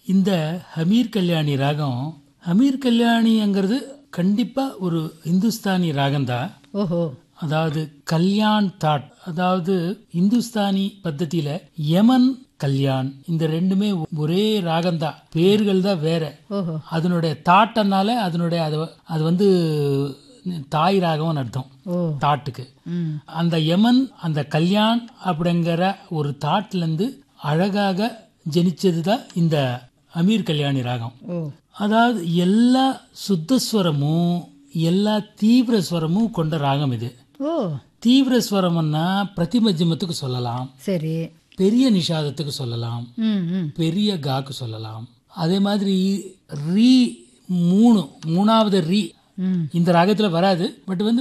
இந்த ஹமீர் கல்யாணி ராகம் ஹமீர் கல்யாணிங்கிறது கண்டிப்பா ஒரு இந்துஸ்தானி ராகம்தான் ஓஹோ அதாவது கல்யாண் தாட் அதாவது இந்துஸ்தானி பத்தத்தில யமன் கல்யாண் இந்த ரெண்டுமே ஒரே ராகம்தான் பேர்கள் தான் வேற ஓஹோ அதனுடைய தாட்டனால அதனுடைய அது அது வந்து தாய் ராகம்னு அர்த்தம் ஓ தாட்டுக்கு ம் அந்த யமன் அந்த கல்யாண் அப்படிங்கிற ஒரு தாட்ல இருந்து அழகாக ஜெனிச்சது தான் இந்த அமீர் கல்யாணி ராகம் ஓ அதாவது எல்லா சுத்தஸ்வரமும் எல்லா தீவிர ஸ்வரமும் கொண்ட ராகம் இது ஓ தீவிர ஸ்வரம்னா பிரதிமஜ்ஜமத்துக்கு சொல்லலாம் சரி பெரிய நிஷாதத்துக்கு சொல்லலாம் ம் ம் பெரிய காக்கு சொல்லலாம் அதே மாதிரி ரீ மூணு மூணாவது ரீ ம் இந்த ராகத்துல வராது பட் வந்து